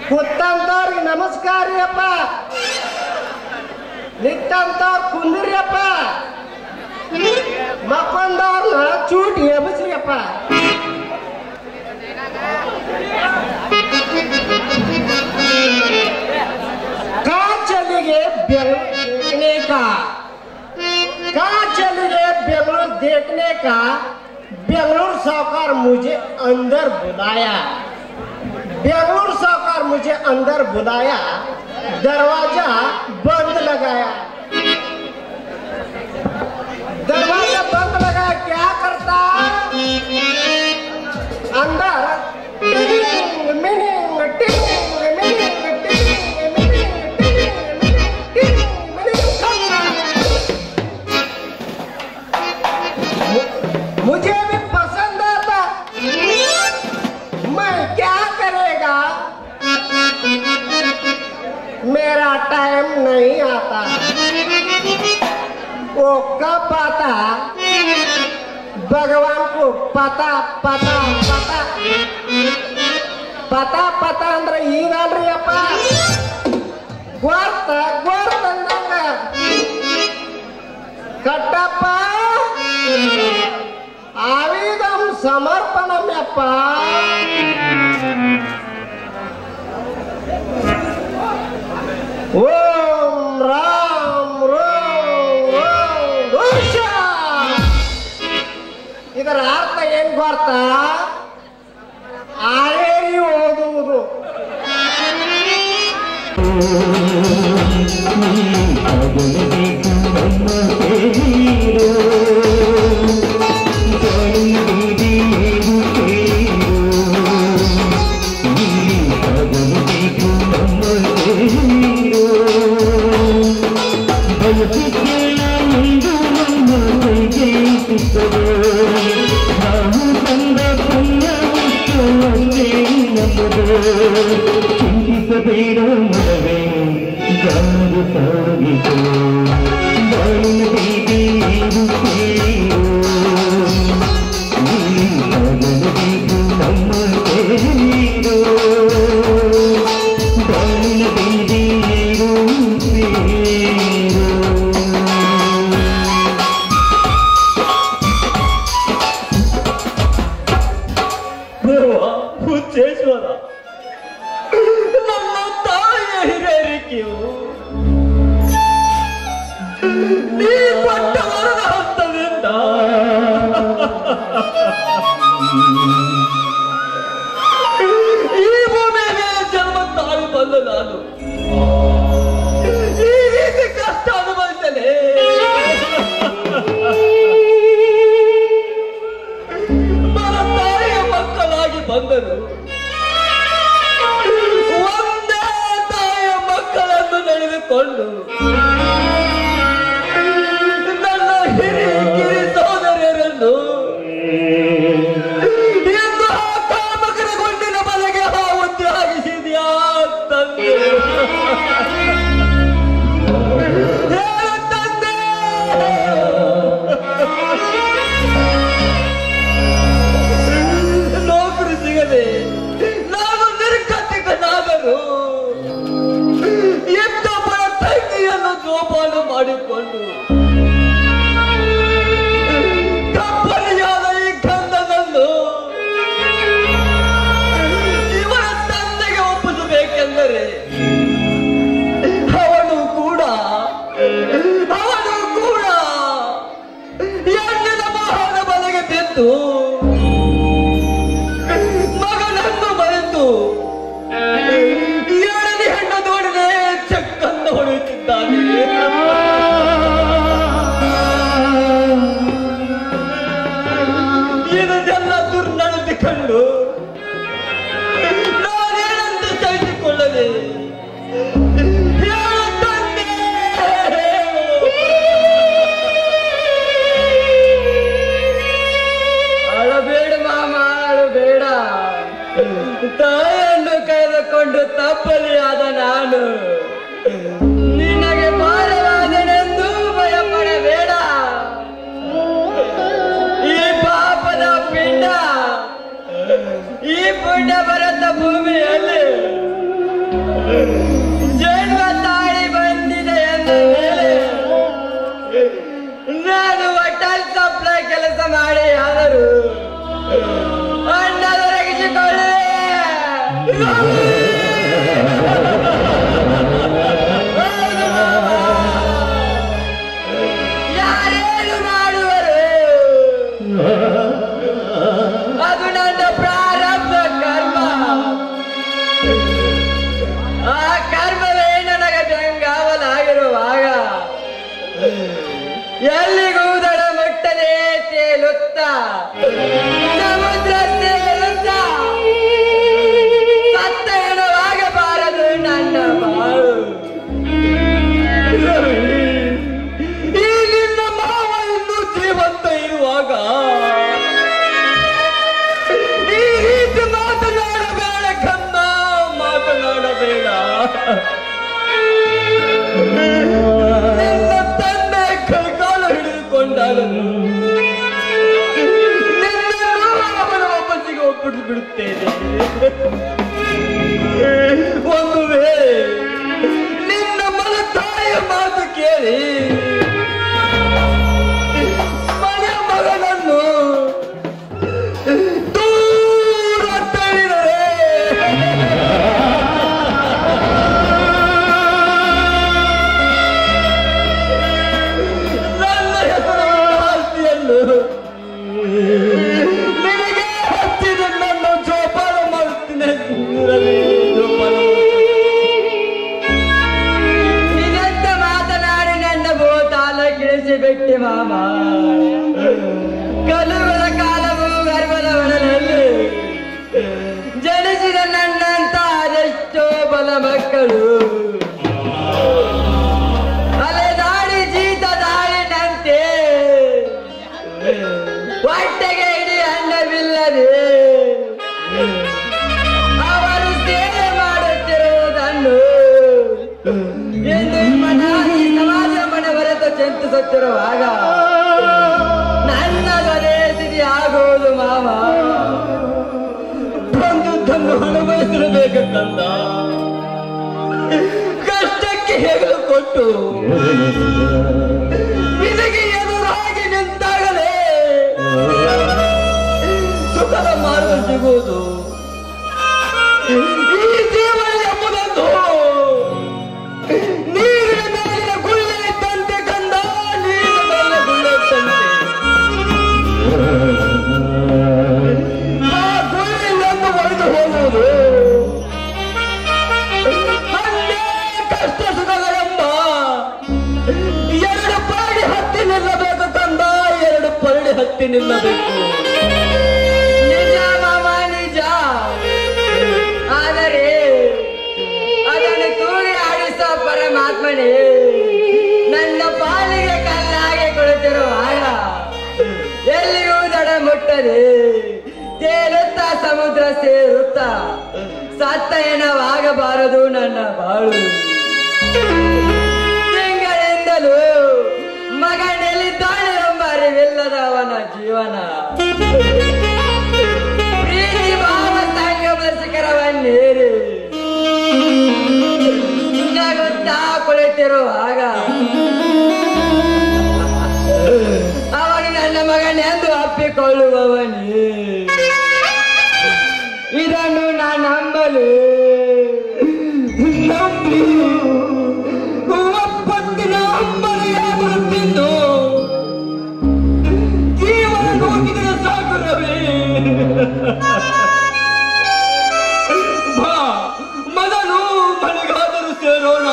ಕೂತಂತವ್ರಿಗೆ ನಮಸ್ಕಾರ ರೀ ಅಪ್ಪ ನಿಂತಂತವ್ರು ಕುಂದ್ರಿ ಅಪ್ಪ ಮಕ್ಕೊಂದವ್ರನ್ನ ಚೂಟಿ ಎಬಸ್ರಿ ಅಪ್ಪ ಕಾಚಲಿಗೆ देखने का काचलिगे बेंगलुरु देखने का बेंगलुरु साहूकार मुझे अंदर बुलाया बेंगलुरु साहूकार मुझे अंदर बुलाया दरवाजा बंद लगाया दरवाजा बंद लगाया क्या करता अंदर टिंग मिनिंग टिंग मिनिंग टिंग मिनिंग टिंग मिनिंग टिंग मिनिंग करता मुझे भी पसंद आता मैं क्या करेगा मेरा टाइम नहीं आता वो कब आता भगवान को पता पता पता ಪತಾ ಪತ ಅಂದ್ರೆ ಈಗಲ್ರಿ ಅಪ್ಪ ಗೊತ್ತ ಗೊತ್ತಂದಂಗ ಕಟ್ಟಪ್ಪ ಆವಿದಂ ಸಮರ್ಪಣಮ್ಯಪ್ಪ ಓಂ ರಾಮ್ ರೋಂ ಓಂ ಋಷ ಇದರ ಅರ್ಥ ಏನ್ ಗೊತ್ತಾ ಆರೇರಿ ಓದುವುದು ಚಿಂತಿಸಬೇಡ ಮನವೇ ಜಾರು ಸಾಗಿತು ಬಾಳಿನ ಬೀದಿ ಇದು ಕೇಳು ನೀ ಸಾಗಬೇಕು ನಮ್ಮ ಸೇರು ಬಾಳಿನ ಬೀದಿ ಇದು ಸೇರು ದೇವ ಹುಚ್ಚೇಶ್ವರ ನನ್ನ ತಾಯಿಯ ಹಿರೇರಿಕೆಯು ನೀ ಪಟ್ಟ ಮರದ ಹಸ್ತದಿಂದ ಈ ಭೂಮಿಗೆ ಜನ್ಮ ತಾಳಿ ಬಂದ ನಾನು ಈ ರೀತಿ ಕಷ್ಟ ಅನುಭವಿಸಲೇ ತಾಯಿಯ ಮಕ್ಕಳಾಗಿ ಬಂದರು ಒಂದೇ ತಾಯಿಯ ಮಕ್ಕಳನ್ನು ನಡೆದುಕೊಂಡು ನನ್ನ ಹಿರಿ ಕಿರಿ ಸಹೋದರಿಯರನ್ನು ಎಂದು ಆ ಕಾಮಕರ ಗುಂಡಿನ ಬಲೆಗೆ ಹಾವುತ್ತಿ ಆಗಿಸಿದ್ಯಾ ತಂದೆ ಹೇಳು ತಂದೆ ನೌಕರಿ ಸಿಗದೆ ನಾನು ನಿರ್ಗತಿಕನಾದರು ಎಂತೊಬ್ಬರ ತಂಗಿಯನ್ನು ಜೋಪಾನ ಮಾಡಿಕೊಂಡು ಕಪ್ಪಲಿಯಾದ ಈ ಗಂಧನನ್ನು ಇವರ ತಂದೆಗೆ ಒಪ್ಪಿಸಬೇಕೆಂದರೆ ಅವನು ಕೂಡ ಅವನು ಕೂಡ ಹೆಣ್ಣಿನ ಮೋಹದ ಬಲೆಗೆ ಬಿದ್ದು ಮಗನನ್ನು ಮರೆತು ಏಳನೇ ಹೆಣ್ಣು ನೋಡದೆ ಚಕ್ಕನ್ನು ಹೊಡೆಯುತ್ತಿದ್ದಾನೆ ಇದನ್ನೆಲ್ಲ ದುರ್ನಡತೆ ಕಂಡು ನಾನೇನಂತ ಸಹಿಸಿಕೊಳ್ಳದೆ ಹೇಳು ತಂದೆ, ಅಳಬೇಡ ಮಾಮ ಅಳಬೇಡ ತಾಯಿಯನ್ನು ಕರೆದುಕೊಂಡು ತಪ್ಪಲಿಯಾದ ನಾನು ನಿನಗೆ ಭಾರವಾದನೆಂದು ಭಯಪಡಬೇಡ ಈ ಪಾಪದ ಪಿಂಡ ಈ ಪುಣ್ಯ ಭರತ ಭೂಮಿಯಲ್ಲಿ ಜನ್ಮ ತಾಳಿ ಬಂದಿದೆ ಎಂದ ಮೇಲೆ ನಾನು ಹೋಟೆಲ್ ಸಪ್ಲೈ ಕೆಲಸ ಮಾಡಿ ಆದರೂ ಅಣ್ಣದೊರಗಿಸಿಕೊಳ್ಳೆ ಯಾರೇನು ಮಾಡುವರು ಅದು ನನ್ನ ಪ್ರಾರಬ್ಧ ಕರ್ಮ ಆ ಕರ್ಮವೇ ನನಗೆ ಬೆಂಗಾವಲಾಗಿರುವಾಗ ಎಲ್ಲಿಗೂ ದಡ ಮುಟ್ಟದೆ ತೇಲುತ್ತ ಸಮುದ್ರ ತೇಲುತ್ತ ಸತ್ತ ಹೆಣವಾಗಬಾರದು ನನ್ನ ಬಾಳು ಈ ನಿನ್ನ ಮಾವ ಇನ್ನೂ ಜೀವಂತ ಇರುವಾಗ ಈ ರೀತಿ ಮಾತನಾಡಬೇಡ ಕನ್ನ ಮಾತನಾಡಬೇಡ ನಿನ್ನ ತಂದೆ ಕೈಕಾಲು ಹಿಡಿದುಕೊಂಡಾಗನು ನಿನ್ನನ್ನು ಅವನ ವಾಪಸ್ಸಿಗೆ ಒಪ್ಪಿಟ್ಟು ಬಿಡುತ್ತೇನೆ ಒಂದು ವೇಳೆ ನಿನ್ನ ಮನ ತಾಯಿಯ ಮಾತು ಕೇಳಿ ಮನೆ ಮಗನನ್ನು ದೂರ ತಳ್ಳಿದರೆ ನನ್ನ ಹೆಸರು ಆಸ್ತಿಯನ್ನು ನಿನಗೆ ಹಚ್ಚಿದ ನನ್ನ ಜೋಪಾನ ಮಾಡುತ್ತೇನೆ ದೂರವೇ ಜೋಪಾನ ಇದೆಂತ ಮಾತನಾಡಿ ನನ್ನ ಭೂತಾಲ ಕಿಳಿಸಿಬಿಟ್ಟೆ ಮಾಮ ಕಲುಗಳ ಕಾಲವು ಗರ್ಭದ ಒಡಲಲ್ಲಿ ಜನಿಸಿದ ನನ್ನಂತ ಅದೆಷ್ಟೋ ಬಲ ಮಕ್ಕಳು ಅಲೆದಾಡಿ ಜೀತ ದಾಳಿನಂತೆ ಹೊಟ್ಟೆಗೆ ಇಡೀ ಅನ್ನವಿಲ್ಲದೆ ಅವರು ಸೇವೆ ಮಾಡುತ್ತಿರುವುದನ್ನು ಎಂದು ಈ ಮನ ಈ ಸಮಾಜ ಮನೆ ಹೊರತು ಚಿಂತಿಸುತ್ತಿರುವಾಗ ನನ್ನ ಅದೇ ಸ್ಥಿತಿ ಆಗುವುದು ಮಾವ ಬಂದುದನ್ನು ಅನುಭವಿಸಿರಬೇಕಂದ ಕಷ್ಟಕ್ಕೆ ಹೆಗಲು ಕೊಟ್ಟು ನಿನಗೆ ಎದುರಾಗಿ ನಿಂತಾಗಲೇ ಸುಖದ ಮಾರ್ಗ ಸಿಗುವುದು ಈ ಜೀವನ ಎಂಬುದೊಂದು ನೀರಿನ ಮೇಲಿನ ಗುಳ್ಳೆ ಇದ್ದಂತೆ ಕಂದ ನೀರಿನ ಮೇಲಿನ ಗುಳ್ಳೆ ಇದ್ದಂತೆ ಆ ಗುಳ್ಳೆಯನ್ನು ಒಡೆದು ಹೋಗುವುದು ಅಲ್ಲೇ ಕಷ್ಟ ಸುಖಗಳೆಂಬ ಎರಡು ಪರಡಿ ಹತ್ತಿ ನಿಲ್ಲಬೇಕು ಕಂದ ಎರಡು ಪರಡಿ ಹತ್ತಿ ನಿಲ್ಲಬೇಕು ನಿಜ ಮಾಮ ನಿಜ ಆದರೆ ಅದನ್ನು ತೂಗಿ ಆಡಿಸೋ ಪರಮಾತ್ಮನೇ ನನ್ನ ಪಾಲಿಗೆ ಕಲ್ಲಾಗಿ ಕುಳಿತಿರುವಾಗ ಎಲ್ಲಿಯೂ ದಡ ಮುಟ್ಟದೆ ತೇಲುತ್ತ ಸಮುದ್ರ ಸೇರುತ್ತ ಸತ್ತ ಏನವಾಗಬಾರದು ನನ್ನ ಬಾಳು ತಿಂಗಳಿಂದಲೂ ಮಗನೆಲ್ಲಿದ್ದಾನೆ ಎಂಬ ಅರಿವಿಲ್ಲದ ಅವನ ಜೀವನ ಪ್ರೀತಿ ಭಾವ ಸಂಗಮ ಶಿಖರವನ್ನೇರಿ ನಗುತ್ತಾ ಕುಳಿತಿರುವಾಗ ಅವನು ನನ್ನ ಮಗನೆಂದು ಅಪ್ಪಿಕೊಳ್ಳುವವನೇ ಇದನ್ನು ನಾನು ನಂಬಲು ನಂಬಿ ಒಪ್ಪತ್ತಿನ ಅಂಬಲಿಯಾಗುತ್ತಿದ್ದು ಜೀವನ ಹೋಗಿದ್ರೆ ಸಾಕು ರವಿ ಬಾ ಮೊದಲು ಮನೆಗಾದರೂ ಸೇರೋಣ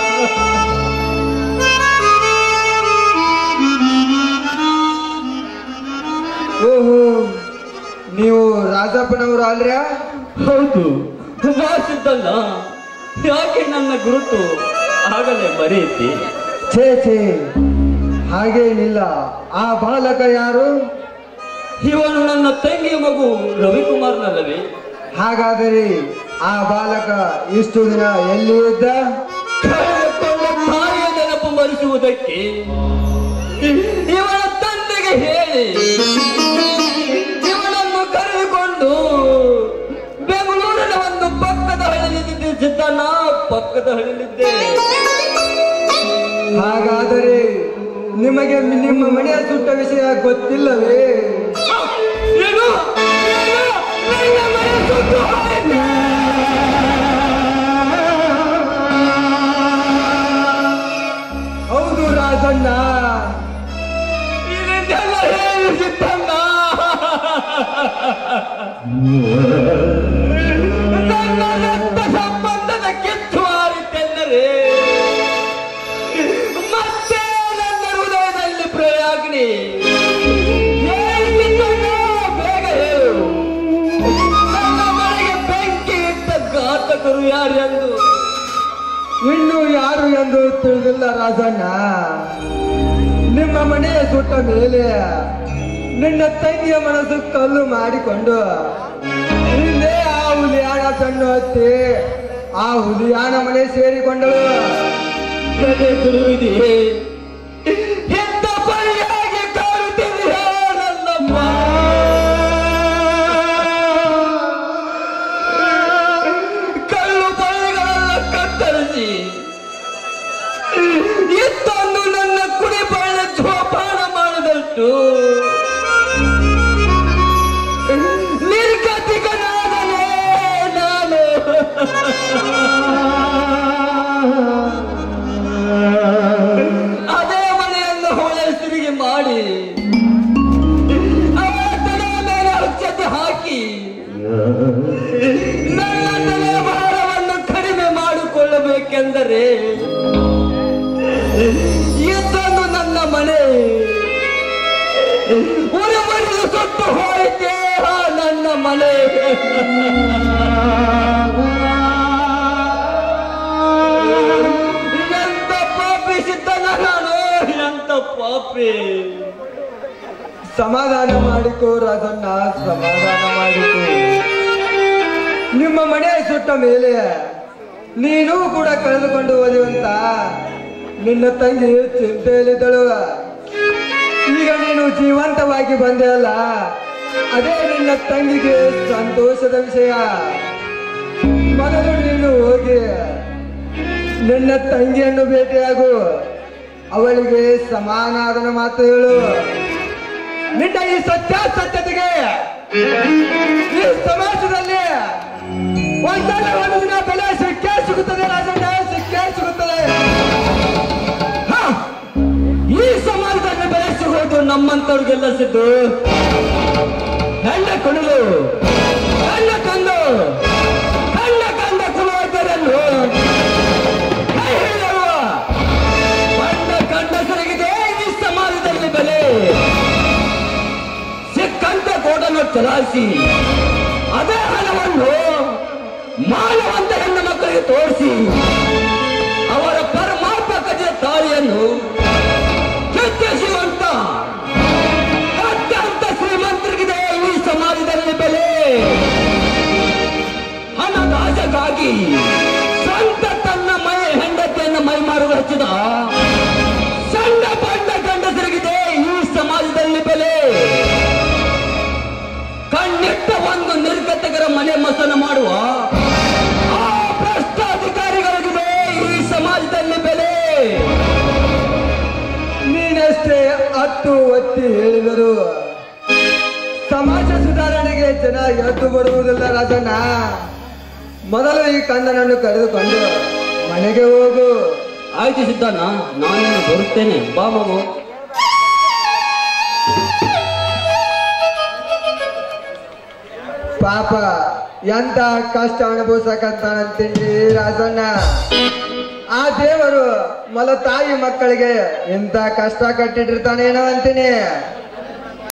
ಓಹೋ ನೀವು ರಾಜಪ್ಪನವರು ಅಲ್ರ್ಯಾ ಹೌದು ವಾಸಿದ್ದಲ್ಲ ಯಾಕೆ ನನ್ನ ಗುರುತು ಆಗಲೇ ಮರೆಯುತ್ತಿ ಛೇ ಛೇ ಹಾಗೇನಿಲ್ಲ ಆ ಬಾಲಕ ಯಾರು ಇವನು ನನ್ನ ತಂಗಿಯ ಮಗು ರವಿಕುಮಾರ್ನಲ್ಲವೇ ಹಾಗಾದರೆ ಆ ಬಾಲಕ ಇಷ್ಟು ದಿನ ಎಲ್ಲಿ ಇದ್ದ ಕಳೆದುಕೊಂಡ ತಾಯಿಯ ನೆನಪು ಮರೆಸುವುದಕ್ಕೆ ಇವನ ತಂದೆಗೆ ಹೇಳಿ ಇವನನ್ನು ಕರೆದುಕೊಂಡು ಬೆಂಗಳೂರಿನ ಒಂದು ಪಕ್ಕದ ಹಳ್ಳಿಯಲ್ಲಿ ಸಿದ್ದಣ್ಣ ಪಕ್ಕದ ಹಳ್ಳಿಲಿದ್ದೆ ಹಾಗಾದರೆ ನಿಮಗೆ ನಿಮ್ಮ ಮನೆಯ ಸುಟ್ಟ ವಿಷಯ ಗೊತ್ತಿಲ್ಲವೇ ಏನು? ಏನು? ನನ್ನ ಮನೆ ಸುಟ್ಟು ಹೋಗಿದೆ. ಹೌದು ರಾಜಣ್ಣ ಇದನ್ನೆಲ್ಲ ಹೇಳು ಸಿದ್ದಣ್ಣ ನನ್ನ ರಕ್ತ ಸಂಬಂಧದ ಕಿತ್ತು ಹಾರಿತೆಂದರೆ ಮತ್ತೆ ನನ್ನ ಹೃದಯದಲ್ಲಿ ಪ್ರಯಾಗ್ನಿ ಹೇಳಿದ್ದನ್ನ ಬೇಗ ಹೇಳು ನನ್ನ ಮನೆಗೆ ಬೆಂಕಿ ಇಟ್ಟ ಘಾತಕರು ಯಾರೆಂದು ಇನ್ನು ಯಾರು ಎಂದು ತಿಳಿದಿಲ್ಲ ರಾಜಣ್ಣ ನಿಮ್ಮ ಮನೆಯ ಸುಟ್ಟ ಮೇಲೆ ನಿನ್ನ ತಂಗಿಯ ಮನಸ್ಸು ಕಲ್ಲು ಮಾಡಿಕೊಂಡು ಹಿಂದೆ ಆ ಹುಲಿಯಾಣ ಸಣ್ಣ ಹತ್ತಿ ಆ ಹುಲಿಯಾನ ಮನೆ ಸೇರಿಕೊಂಡಳು ಎದೆ ತುರುವಿದೆ ಎಂತ ಬಳಿಯಾಗಿ ಕಾಣುತ್ತಿದೆಯೋ ನನ್ನಮ್ಮ ಕಲ್ಲು ಬಳಿಗಳೆಲ್ಲ ಕತ್ತರಿಸಿ ಇತ್ತೊಂದು ನನ್ನ ಕುಡಿ ಬಯಲ ಜೋಪಾನ ಮಾಡಿದಷ್ಟು ನಿರ್ಗತಿಕನಾದನೇ ನಾನು ಅದೇ ಮನೆಯನ್ನು ಹೊಳೆ ತಿರುಗಿ ಮಾಡಿ ಅವರ ತಲೆಯ ಮೇಲೆ ಅಕ್ಷತೆ ಹಾಕಿ ನನ್ನ ತಲೆಯ ಭಾರವನ್ನು ಕಡಿಮೆ ಮಾಡಿಕೊಳ್ಳಬೇಕೆಂದರೆ ಇದೊಂದು ನನ್ನ ಮನೆ ಉರುಮರಿದು ಸುಟ್ಟು ಹೋಯಿತೆ ಆ ನನ್ನ ಮನೆ ಎಂತ ಪಾಪಿ ಸಿದ್ದನ ನಾನು ಎಂತ ಪಾಪಿ ಸಮಾಧಾನ ಮಾಡಿಕೋ ರಾಜಣ್ಣ ಸಮಾಧಾನ ಮಾಡಿಕೋ ನಿಮ್ಮ ಮನೆ ಸುಟ್ಟ ಮೇಲೆ ನೀನು ಕೂಡ ಕಳೆದುಕೊಂಡು ಹೋದಿವಂತ ನಿನ್ನ ತಂಗಿ ಚಿಂತೆಯಲ್ಲಿದ್ದಳು ಈಗ ನೀನು ಜೀವಂತವಾಗಿ ಬಂದೆ ಅಲ್ಲ ಅದೇ ನಿನ್ನ ತಂಗಿಗೆ ಸಂತೋಷದ ವಿಷಯ ಮೊದಲು ನೀನು ಹೋಗಿ ನಿನ್ನ ತಂಗಿಯನ್ನು ಭೇಟಿಯಾಗು ಅವಳಿಗೆ ಸಮಾನಾದನ ಮಾತು ಹೇಳು ನಿನ್ನ ಈ ಸತ್ಯಾಸತ್ಯತೆಗೆ ಈ ಸಮಾಜದಲ್ಲಿ ಒಂದಲ್ಲ ಒಂದು ದಿನ ಬೆಲೆ ಸಿಕ್ಕೇ ಸಿಗುತ್ತದೆ ರಾಜಣ್ಣ ಸಿಕ್ಕೇ ಸಿಗುತ್ತದೆ ಹ! ಈ ಸಮಾಜದಲ್ಲಿ ಬೆಲೆ ಸಿಗೋದು ನಮ್ಮಂತವ್ರಿಗೆಲ್ಲ ಸಿದ್ದು ಹೆಣ್ಣ ಕುಣಿದು ಹೆಣ್ಣ ಕಂದು ಹೆಣ್ಣ ಕಂದ ಕುಲವೈದ್ಯರನ್ನು ಕೈ ಹಿಡಿದವ ಬಣ್ಣ ಗಂಡಸರಿಗಿದೆ ಈ ಸಮಾಜದಲ್ಲಿ ಬೆಲೆ ಸಿಕ್ಕಂತ ಕೋಟನ್ನು ಚಲಾಯಿಸಿ ಅದೇ ಹಣವನ್ನು ಮಾನವಂತ ಹೆಣ್ಣು ಮಕ್ಕಳಿಗೆ ತೋರಿಸಿ ಅವರ ಪರಮಾತ್ಮಕತೆಯ ತಾಯಿಯನ್ನು ಚಿತ್ರಿಸುವಂತ ಅತ್ಯಂತ ಶ್ರೀಮಂತರಿಗಿದೆ ಈ ಸಮಾಜದಲ್ಲಿ ಬೆಲೆ ಹಣದ ಆಸೆಗಾಗಿ ಸ್ವಂತ ತನ್ನ ಮೈ ಹೆಂಡತಿಯನ್ನು ಮೈ ಮಾರುವ ಹಚ್ಚಿದ ಸಣ್ಣ ಪಣ್ಣ ಗಂಡಸರಿಗಿದೆ ಈ ಸಮಾಜದಲ್ಲಿ ಬೆಲೆ ಕಣ್ಣಿಟ್ಟ ಒಂದು ನಿರ್ಗತಿಕರ ಮನೆ ಮಸನ ಮಾಡುವ ಆ ಭ್ರಷ್ಟಾಧಿಕಾರಿಗಳಿಗಿದೆ ಈ ಸಮಾಜದಲ್ಲಿ ಬೆಲೆ ನೀನಷ್ಟೇ ಹತ್ತು ಒತ್ತಿ ಹೇಳಿದರು ಸಮಾಜ ಸುಧಾರಣೆಗೆ ಜನ ಎದ್ದು ಬರುವುದಿಲ್ಲ ರಾಜಣ್ಣ ಮೊದಲು ಈ ಕಂದನನ್ನು ಕರೆದುಕೊಂಡು ಮನೆಗೆ ಹೋಗು ಆಯ್ತು ಸಿದ್ಧಾನ ನಾನು ಬರುತ್ತೇನೆ ಬಾ ಮಗು ಪಾಪ ಎಂತ ಕಷ್ಟ ಅನುಭವಿಸಕಂತಾನಂತೀನಿ ರಾಜಣ್ಣ ಆ ದೇವರು ಮೊಲ ತಾಯಿ ಮಕ್ಕಳಿಗೆ ಎಂತ ಕಷ್ಟ ಕಟ್ಟಿಟ್ಟಿರ್ತಾನೇನೋ ಅಂತೀನಿ